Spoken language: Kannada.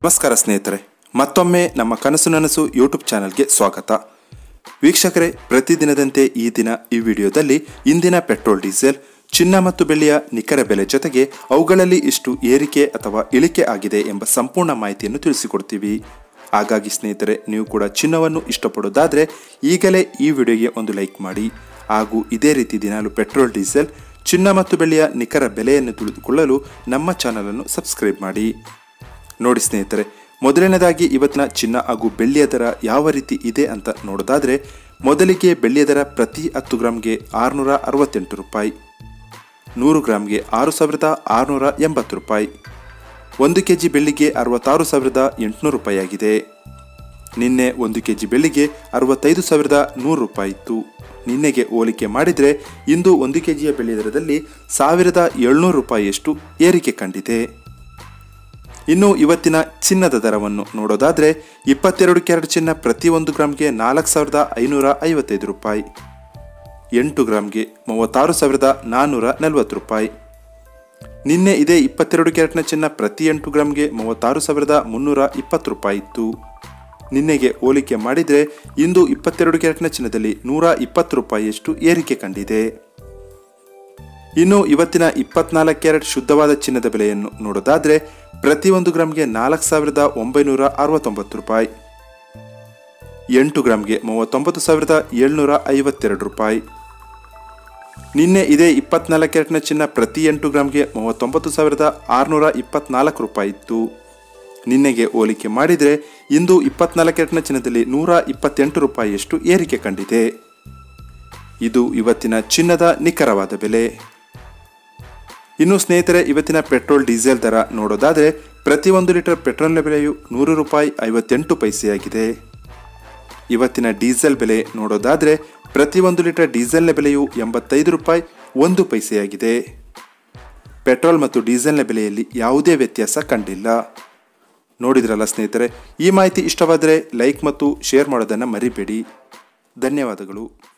ನಮಸ್ಕಾರ ಸ್ನೇಹಿತರೆ ಮತ್ತೊಮ್ಮೆ ನಮ್ಮ ಕನಸು ನನಸು ಯೂಟ್ಯೂಬ್ ಚಾನಲ್ಗೆ ಸ್ವಾಗತ ವೀಕ್ಷಕರೇ ಪ್ರತಿದಿನದಂತೆ ಈ ದಿನ ಈ ವಿಡಿಯೋದಲ್ಲಿ ಇಂದಿನ ಪೆಟ್ರೋಲ್ ಡೀಸೆಲ್ ಚಿನ್ನ ಮತ್ತು ಬೆಳ್ಳಿಯ ನಿಖರ ಬೆಲೆ ಜೊತೆಗೆ ಅವುಗಳಲ್ಲಿ ಇಷ್ಟು ಏರಿಕೆ ಅಥವಾ ಇಳಿಕೆ ಆಗಿದೆ ಎಂಬ ಸಂಪೂರ್ಣ ಮಾಹಿತಿಯನ್ನು ತಿಳಿಸಿಕೊಡ್ತೀವಿ ಹಾಗಾಗಿ ಸ್ನೇಹಿತರೆ ನೀವು ಕೂಡ ಚಿನ್ನವನ್ನು ಇಷ್ಟಪಡೋದಾದರೆ ಈಗಲೇ ಈ ವಿಡಿಯೋಗೆ ಒಂದು ಲೈಕ್ ಮಾಡಿ ಹಾಗೂ ಇದೇ ರೀತಿ ದಿನಾಲು ಪೆಟ್ರೋಲ್ ಡೀಸೆಲ್ ಚಿನ್ನ ಮತ್ತು ಬೆಳ್ಳಿಯ ನಿಖರ ಬೆಲೆಯನ್ನು ತಿಳಿದುಕೊಳ್ಳಲು ನಮ್ಮ ಚಾನಲನ್ನು ಸಬ್ಸ್ಕ್ರೈಬ್ ಮಾಡಿ ನೋಡಿ ಸ್ನೇಹಿತರೆ ಮೊದಲನೇದಾಗಿ ಇವತ್ತಿನ ಚಿನ್ನ ಹಾಗೂ ಬೆಳ್ಳಿಯ ದರ ಯಾವ ರೀತಿ ಇದೆ ಅಂತ ನೋಡೋದಾದ್ರೆ ಮೊದಲಿಗೆ ಬೆಳ್ಳಿಯ ದರ ಪ್ರತಿ ಹತ್ತು ಗ್ರಾಮ್ಗೆ ಆರುನೂರ ಅರವತ್ತೆಂಟು ರೂಪಾಯಿ ನೂರು ಗ್ರಾಮ್ಗೆ ಆರು ಸಾವಿರದ ಆರುನೂರ ಎಂಬತ್ತು ರೂಪಾಯಿ ಒಂದು ಕೆ ಜಿ ಬೆಳ್ಳಿಗೆ ಅರವತ್ತಾರು ಸಾವಿರದ ಎಂಟುನೂರು ರೂಪಾಯಿ ಆಗಿದೆ ನಿನ್ನೆ ಒಂದು ಕೆ ಜಿ ಬೆಳ್ಳಿಗೆ ಅರವತ್ತೈದು ಸಾವಿರದ ನೂರು ರೂಪಾಯಿ ಇತ್ತು ನಿನ್ನೆಗೆ ಹೋಲಿಕೆ ಮಾಡಿದರೆ ಇಂದು ಒಂದು ಕೆ ಜಿಯ ಬೆಳ್ಳಿ ದರದಲ್ಲಿ ಸಾವಿರದ ಏಳ್ನೂರು ರೂಪಾಯಿಯಷ್ಟು ಏರಿಕೆ ಕಂಡಿದೆ ಇನ್ನು ಇವತ್ತಿನ ಚಿನ್ನದ ದರವನ್ನು ನೋಡೋದಾದ್ರೆ ಇಪ್ಪತ್ತೆರಡು ಕ್ಯಾರೆಟ್ ಚಿನ್ನ ಪ್ರತಿ ಒಂದು ಗ್ರಾಮ್ಗೆ ನಾಲ್ಕು ಸಾವಿರದ ಐನೂರ ಐವತ್ತೈದು ರೂಪಾಯಿ ಎಂಟು ಗ್ರಾಮ್ಗೆ ಮೂವತ್ತಾರು ಸಾವಿರದ ನಾನ್ನೂರ ನಲವತ್ತು ರೂಪಾಯಿ ನಿನ್ನೆ ಇದೇ ಇಪ್ಪತ್ತೆರಡು ಕ್ಯಾರೆಟ್ನ ಚಿನ್ನ ಪ್ರತಿ ಎಂಟು ಗ್ರಾಮ್ಗೆ ಮೂವತ್ತಾರು ಸಾವಿರದ ಮುನ್ನೂರ ಇಪ್ಪತ್ತು ರೂಪಾಯಿ ಇತ್ತು ನಿನ್ನೆಗೆ ಹೋಲಿಕೆ ಮಾಡಿದರೆ ಇಂದು ಇಪ್ಪತ್ತೆರಡು ಕ್ಯಾರೆಟ್ನ ಚಿನ್ನದಲ್ಲಿ ನೂರ ಇಪ್ಪತ್ತು ರೂಪಾಯಿಯಷ್ಟು ಏರಿಕೆ ಕಂಡಿದೆ ಇನ್ನು ಇವತ್ತಿನ ಇಪ್ಪತ್ನಾಲ್ಕು ಕ್ಯಾರೆಟ್ ಶುದ್ಧವಾದ ಚಿನ್ನದ ಬೆಲೆಯನ್ನು ನೋಡೋದಾದ್ರೆ ಪ್ರತಿ ಒಂದು ಗ್ರಾಮ್ಗೆ ನಾಲ್ಕು ಸಾವಿರದ ಒಂಬೈನೂರ ಅರವತ್ತೊಂಬತ್ತು ರೂಪಾಯಿ ಎಂಟು ಗ್ರಾಮ್ಗೆ ಮೂವತ್ತೊಂಬತ್ತು ಸಾವಿರದ ಏಳ್ನೂರ ಐವತ್ತೆರಡು ರೂಪಾಯಿ ನಿನ್ನೆ ಇದೇ ಇಪ್ಪತ್ನಾಲ್ಕು ಕ್ಯಾರೆಟ್ನ ಚಿನ್ನ ಪ್ರತಿ ಎಂಟು ಗ್ರಾಮ್ಗೆ ಮೂವತ್ತೊಂಬತ್ತು ಸಾವಿರದ ಆರುನೂರ ಇಪ್ಪತ್ನಾಲ್ಕು ರೂಪಾಯಿ ಇತ್ತು ನಿನ್ನೆಗೆ ಹೋಲಿಕೆ ಮಾಡಿದರೆ ಇಂದು ಇಪ್ಪತ್ನಾಲ್ಕು ಕ್ಯಾರೆಟ್ನ ಚಿನ್ನದಲ್ಲಿ ನೂರ ಇಪ್ಪತ್ತೆಂಟು ರೂಪಾಯಿಯಷ್ಟು ಏರಿಕೆ ಕಂಡಿದೆ ಇದು ಇವತ್ತಿನ ಚಿನ್ನದ ನಿಖರವಾದ ಬೆಲೆ ಇನ್ನು ಸ್ನೇಹಿತರೆ ಇವತ್ತಿನ ಪೆಟ್ರೋಲ್ ಡೀಸೆಲ್ ದರ ನೋಡೋದಾದರೆ ಪ್ರತಿ ಒಂದು ಲೀಟರ್ ಪೆಟ್ರೋಲ್ನ ಬೆಲೆಯು ನೂರು ರೂಪಾಯಿ ಐವತ್ತೆಂಟು ಪೈಸೆಯಾಗಿದೆ ಇವತ್ತಿನ ಡೀಸೆಲ್ ಬೆಲೆ ನೋಡೋದಾದರೆ ಪ್ರತಿ ಒಂದು ಲೀಟರ್ ಡೀಸೆಲ್ನ ಬೆಲೆಯು ಎಂಬತ್ತೈದು ರೂಪಾಯಿ ಒಂದು ಪೈಸೆಯಾಗಿದೆ ಪೆಟ್ರೋಲ್ ಮತ್ತು ಡೀಸೆಲ್ನ ಬೆಲೆಯಲ್ಲಿ ಯಾವುದೇ ವ್ಯತ್ಯಾಸ ಕಂಡಿಲ್ಲ ನೋಡಿದ್ರಲ್ಲ ಸ್ನೇಹಿತರೆ ಈ ಮಾಹಿತಿ ಇಷ್ಟವಾದರೆ ಲೈಕ್ ಮತ್ತು ಶೇರ್ ಮಾಡೋದನ್ನು ಮರಿಬೇಡಿ ಧನ್ಯವಾದಗಳು